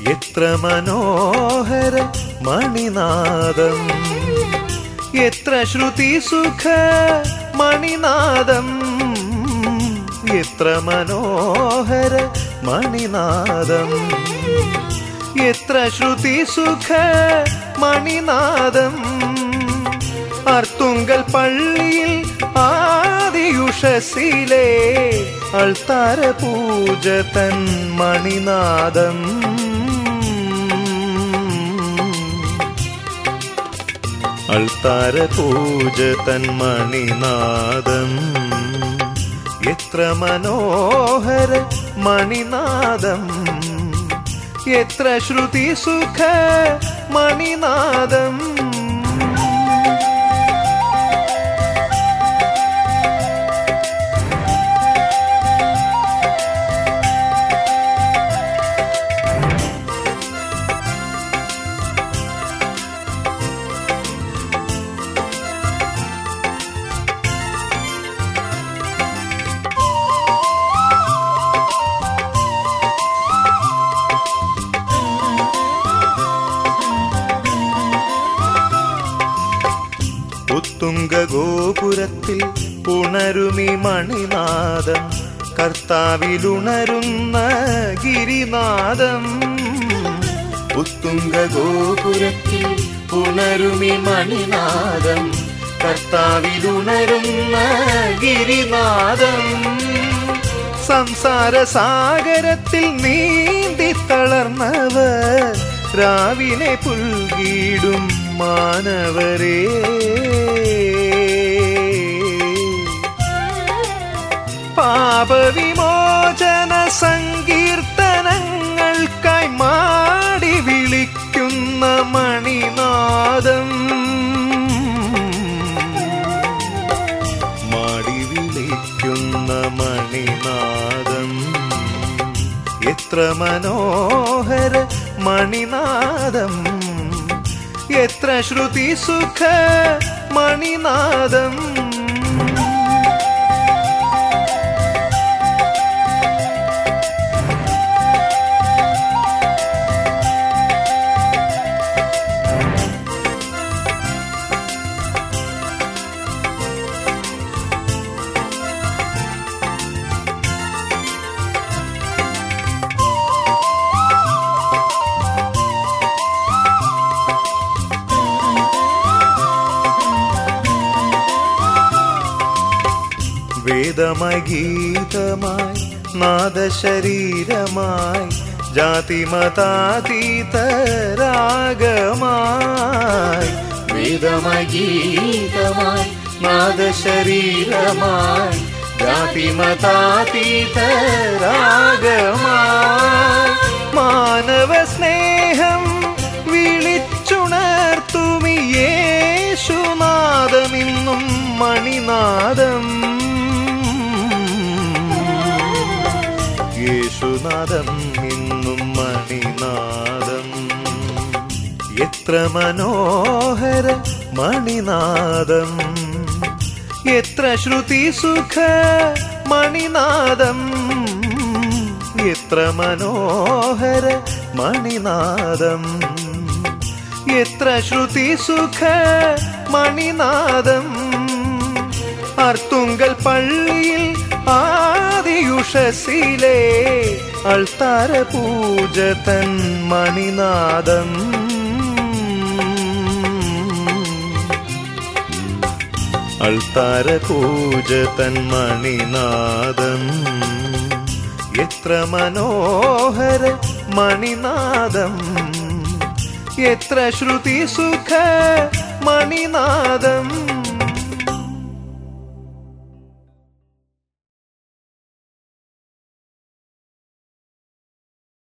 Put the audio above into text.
എത്ര മനോഹര മണിനാദം എത്ര ശ്രുതി സുഖ മണിനാദം എത്ര മനോഹര മണിനാദം എത്ര ശ്രുതി സുഖ മണിനാദം അർത്തുങ്കൽ പള്ളിയിൽ ആദിയുഷസിലെ അൾത്താര പൂജ തൻ മണിനാദം അൾത്താര പൂജ തൻ മണിനാദം എത്ര മനോഹര മണിനാദം എത്ര ശ്രുതി സുഖ മണിനാദം ഉത്തുംഗ ഗോപുരത്തിൽ ഉണരുമി മണിനാദം കർത്താവിലുണരുന്ന ഗിരിനാദം ഉത്തുംഗ ഗോപുരത്തിൽ ഉണരുമി മണിനാദം കർത്താവിലുണരുന്ന ഗിരിനാദം സംസാര സാഗരത്തിൽ നീന്തി തളർന്നവർ രാവിലെ പുൽകിടും മാനവരേ പാപവിമോചന സങ്കീർത്തനങ്ങൾക്കായി മാടി വിളിക്കുന്ന മണിനാദം മാടി വിളിക്കുന്ന മണിനാദം എത്ര മനോഹര മണിനാദം എത്ര ശ്രുതി സുഖ മണിനാദം വേദമായി ഗീതമായി നാദശരീരമായി ജാതിമതാതീത രാഗമായി വേദമായി ഗീതമായി നാദശരീരമായി ജാതിമതാതീത രാഗമായി മാനവ സ്നേഹം വിളിച്ചുണർത്തുമി യേശുനാദമിന്നും മണിനാദം യേശുനാദം ഇന്നും മണിനാദം എത്ര മനോഹര മണിനാദം എത്ര ശ്രുതി സുഖ മണിനാദം എത്ര മനോഹര മണിനാദം എത്ര ശ്രുതി സുഖ മണിനാദം അർത്തുങ്കൽ പള്ളിയിൽ ആദിയുഷസിലെ അൾത്താര പൂജ തൻ മണിനാദം അൾത്താര പൂജ തൻ മണിനാദം എത്ര മനോഹര മണിനാദം എത്ര ശ്രുതി സുഖ മണിനാദം